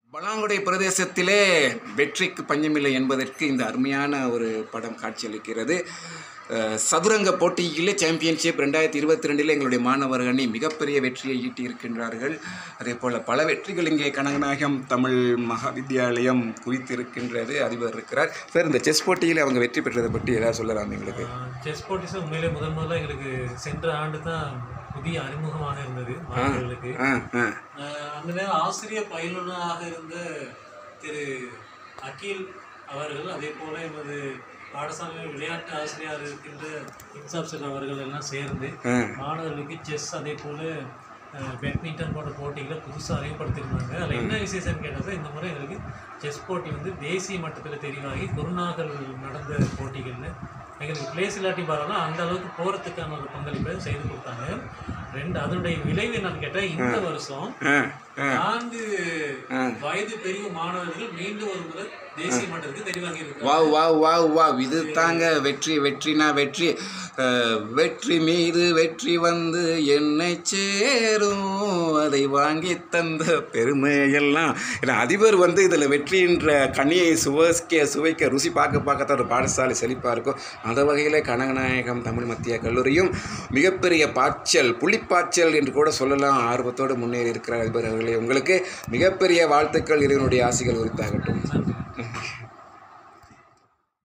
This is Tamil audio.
பலாங்குடை பிரதேசத்திலே வெற்றிக்கு பஞ்சமில்லை என்பதற்கு இந்த அருமையான ஒரு படம் காட்சியளிக்கிறது அஹ், சதுரங்க போட்டியிலே சாம்பியன்ஷிப் ரெண்டாயிரத்தி இருபத்தி ரெண்டில் எங்களுடைய மாணவர் அணி மிகப்பெரிய வெற்றியை ஈட்டியிருக்கின்றார்கள் அதே போல் பல வெற்றிகள் இங்கே கனகநாயகம் தமிழ் மகாவித்யாலயம் குவித்திருக்கின்றது அதிபர் இருக்கிறார் சார் இந்த செஸ் போட்டியில் அவங்க வெற்றி பெற்றதை பற்றி ஏதாவது சொல்லலாம் எங்களுக்கு செஸ் போட்டிஸ் உண்மையிலே முதல் முதல்ல எங்களுக்கு சென்ற ஆண்டு தான் புதிய அறிமுகமாக இருந்தது மாணவர்களுக்கு ஆ ஆ ஆஹ் அந்த நேரம் ஆசிரியர் பயிலுனராக இருந்த திரு அகில் அவர்கள் அதே போல எமது பாடசாலையில் விளையாட்டு ஆசிரியர் இருக்கின்ற இன்சாப் சார் அவர்கள் எல்லாம் சேர்ந்து ஆ மாணவர்களுக்கு செஸ் அதே போல அஹ், பேட்மிண்டன் போன்ற போட்டிகளை புதுசாக அறிமுகப்படுத்தியிருந்தாங்க அதில் என்ன விசேஷம்னு கேட்டது இந்த முறை எங்களுக்கு செஸ் போட்டி வந்து தேசிய மட்டத்தில் தெரிவாகி குருநாகல் நடந்த போட்டிகளில் எங்களுக்கு பிளேஸ் இல்லாட்டி பரவாயில்ல அந்த அளவுக்கு போகிறதுக்கான ஒரு பங்களிப்பை செய்து கொடுத்தாங்க ரெண்டு அதனுடைய விளைவு என்னன்னு கேட்டால் இந்த வருஷம் ஆ ஆ நான்கு வயது பெரிய மாணவர்கள் மீண்டும் ஒரு முறை தேசிய மட்டத்துக்கு தெரிவாகி இருக்கிறாங்க வாவ் வாவ் வாவ் வாவ் இது தாங்க வெற்றி வெற்றினா வெற்றி அஹ், வெற்றி மீது வெற்றி வந்து என்னை சேரும் அதை வாங்கி தந்த பெருமையெல்லாம் ஏன்னா அதிபர் வந்து இதில் வெற்றின்ற கனியை சுவைக்க சுவைக்க ருசி பார்க்க பார்க்கத்தான் ஒரு பாடசாலை செழிப்பாக இருக்கும் அந்த வகையில் கனகநாயகம் தமிழ் மத்திய கல்லூரியும் மிகப்பெரிய பாய்ச்சல் புள்ளிப்பாய்ச்சல் என்று கூட சொல்லலாம் ஆர்வத்தோடு முன்னேறி இருக்கிறார் அதிபர் அவர்களே உங்களுக்கு மிகப்பெரிய வாழ்த்துக்கள் இறைவனுடைய ஆசிகள் உரித்தாகட்டும் நன்றி